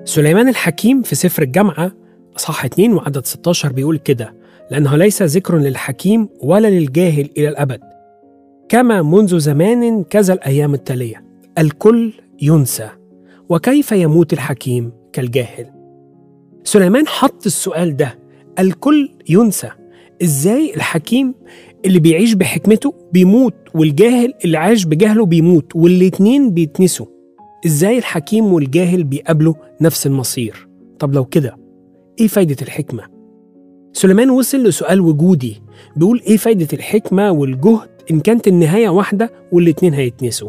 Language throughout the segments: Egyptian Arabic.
سليمان الحكيم في سفر الجامعة أصحاح 2 وعدد 16 بيقول كده لأنه ليس ذكر للحكيم ولا للجاهل إلى الأبد كما منذ زمان كذا الأيام التالية الكل ينسى وكيف يموت الحكيم كالجاهل سليمان حط السؤال ده الكل ينسى ازاي الحكيم اللي بيعيش بحكمته بيموت والجاهل اللي عايش بجهله بيموت والاتنين بيتنسوا ازاي الحكيم والجاهل بيقابلوا نفس المصير طب لو كده ايه فايدة الحكمة؟ سليمان وصل لسؤال وجودي بيقول ايه فايدة الحكمة والجهد إن كانت النهاية واحدة والاتنين هيتنسوا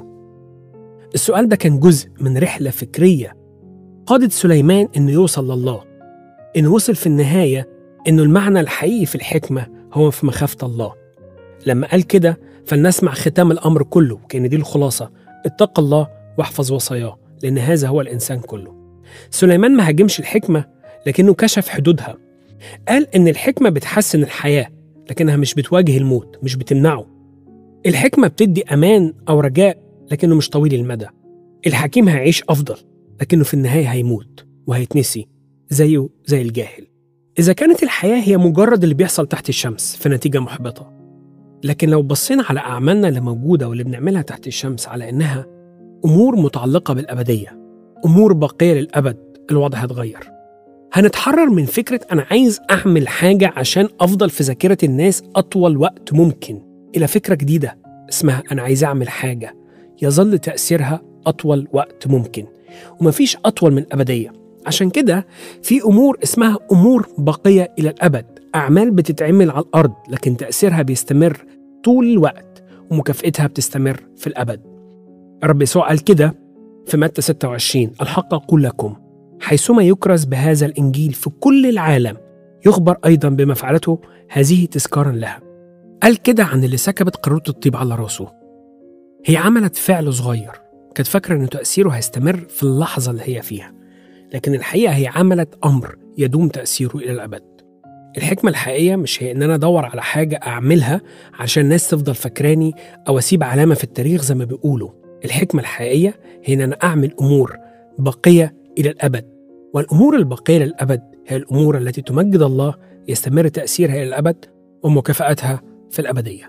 السؤال ده كان جزء من رحلة فكرية قادت سليمان إنه يوصل لله إنه وصل في النهاية إنه المعنى الحقيقي في الحكمة هو في مخافة الله لما قال كده فلنسمع ختام الأمر كله كان دي الخلاصة اتق الله واحفظ وصاياه لأن هذا هو الإنسان كله سليمان ما هاجمش الحكمة لكنه كشف حدودها قال إن الحكمة بتحسن الحياة لكنها مش بتواجه الموت مش بتمنعه الحكمة بتدي أمان أو رجاء لكنه مش طويل المدى الحكيم هيعيش أفضل لكنه في النهاية هيموت وهيتنسي زيه زي الجاهل إذا كانت الحياة هي مجرد اللي بيحصل تحت الشمس فنتيجة محبطة لكن لو بصينا على أعمالنا اللي موجودة واللي بنعملها تحت الشمس على إنها أمور متعلقة بالأبدية أمور باقية للأبد الوضع هيتغير هنتحرر من فكرة أنا عايز أعمل حاجة عشان أفضل في ذاكرة الناس أطول وقت ممكن إلى فكرة جديدة اسمها أنا عايز أعمل حاجة يظل تأثيرها أطول وقت ممكن ومفيش أطول من الأبدية عشان كده في أمور اسمها أمور باقية إلى الأبد أعمال بتتعمل على الأرض لكن تأثيرها بيستمر طول الوقت ومكافئتها بتستمر في الأبد الرب يسوع قال كده في متى 26 الحق أقول لكم حيثما يكرز بهذا الإنجيل في كل العالم يخبر أيضا بما فعلته هذه تذكارا لها قال كده عن اللي سكبت قارورة الطيب على راسه هي عملت فعل صغير كانت فاكرة إن تأثيره هيستمر في اللحظة اللي هي فيها لكن الحقيقة هي عملت أمر يدوم تأثيره إلى الأبد الحكمة الحقيقية مش هي إن أنا أدور على حاجة أعملها عشان الناس تفضل فاكراني أو أسيب علامة في التاريخ زي ما بيقولوا الحكمة الحقيقية هي إن أنا أعمل أمور باقية إلى الأبد والأمور الباقية للأبد هي الأمور التي تمجد الله يستمر تأثيرها إلى الأبد ومكافأتها في الأبدية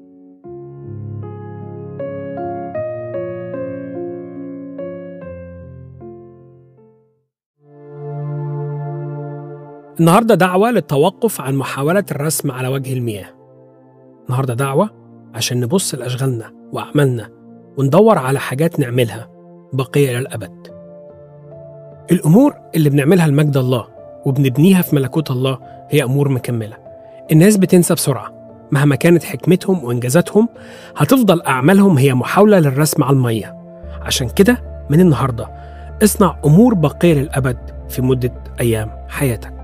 النهارده دعوة للتوقف عن محاولة الرسم على وجه المياه. النهارده دعوة عشان نبص لأشغالنا وأعمالنا وندور على حاجات نعملها باقية إلى الأبد. الأمور اللي بنعملها لمجد الله وبنبنيها في ملكوت الله هي أمور مكملة. الناس بتنسى بسرعة مهما كانت حكمتهم وإنجازاتهم هتفضل أعمالهم هي محاولة للرسم على المية. عشان كده من النهارده اصنع أمور باقية للأبد في مدة أيام حياتك.